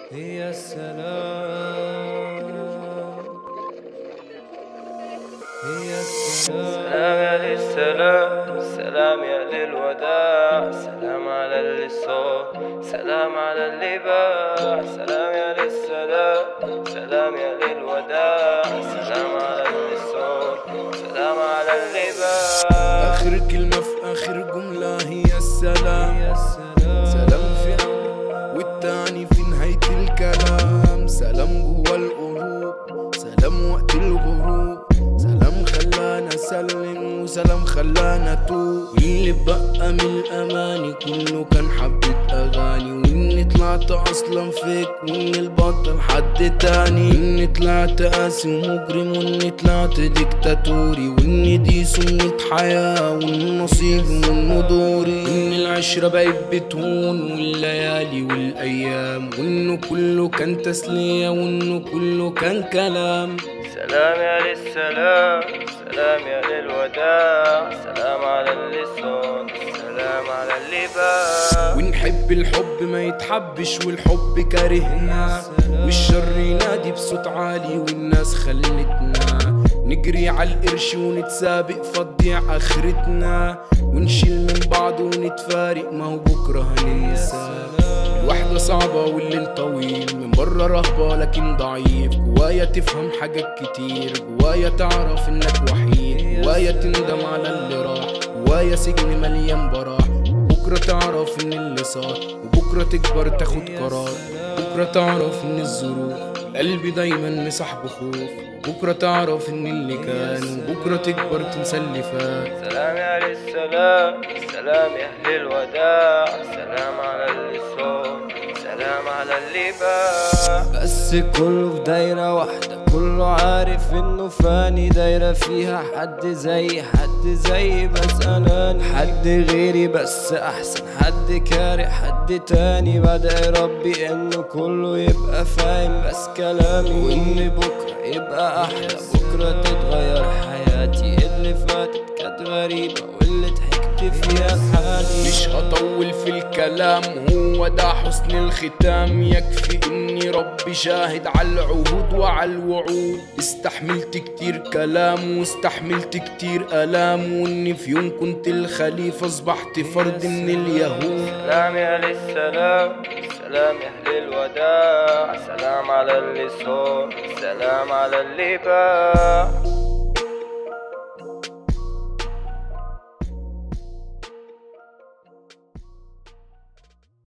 يا سلام يا سلام يا للسلام سلام يا للوداع سلام على اللي صار سلام على اللي باع سلام يا للسلام سلام يا للوداع سلام على اللي صار سلام على اللي باع آخر كلمة في آخر جملة هي السلام يا سلام سلام في والتاني في نهاية الكلام سلام جوا القلوب سلام وقت الغروب سلام خلانا سلم وسلام خلانا توب واللي بقى من الأماني كله كان حبة أغاني وإني طلعت أصلا فيك وإني البطل حد تاني إني طلعت قاسي ومجرم وإني طلعت ديكتاتوري وإني دي سنة حياة والنصيب وإنه دوري إن العشرة بقت بتهون والليالي والأيام وإنه كله كان تسلية وإنه كله كان كلام سلام يا للسلام سلام يا للوداع سلام على اللي صار سلام على اللي باع ونحب الحب ما يتحبش والحب كارهنا والشر ينادي بصوت عالي والناس خلتنا نجري على القرش ونتسابق فضيع اخرتنا ونشيل من بعض ونتفارق ما هو بكره هننسى الوحدة صعبة والليل طويل من بره رهبة لكن ضعيف جوايا تفهم حاجات كتير جوايا تعرف انك وحيد جوايا تندم على اللي راح جوايا سجن مليان براح بكرة تعرف ان اللي صار وبكرة تكبر تاخد قرار بكرة تعرف ان الظروف قلبي دايما مصاحبه خوف بكرة تعرف ان اللي كان وبكرة تكبر تنسى اللي فات سلام يا للسلام سلام يا أهل الوداع سلام على اللي صار سلام على اللي باع بس كله في دايرة واحدة كله عارف انه فاني دايرة فيها حد زي حد زي بس انا حد غيري بس احسن حد كاره حد تاني بدأ ربي انه كله يبقى فاهم بس كلامي وان بكرة يبقى احلى بكرة تتغير حياتي اللي فاتت كانت غريبة واللي ضحكت فيها لحالي مش هطول في الكلام هو ده حسن الختام يكفي اني ربي شاهد على العهود وعلى الوعود استحملت كتير كلام واستحملت كتير الام واني في يوم كنت الخليفة اصبحت فرد من اليهود سلام يا للسلام سلام يا أهل الوداع سلام على اللي صار سلام على اللي باع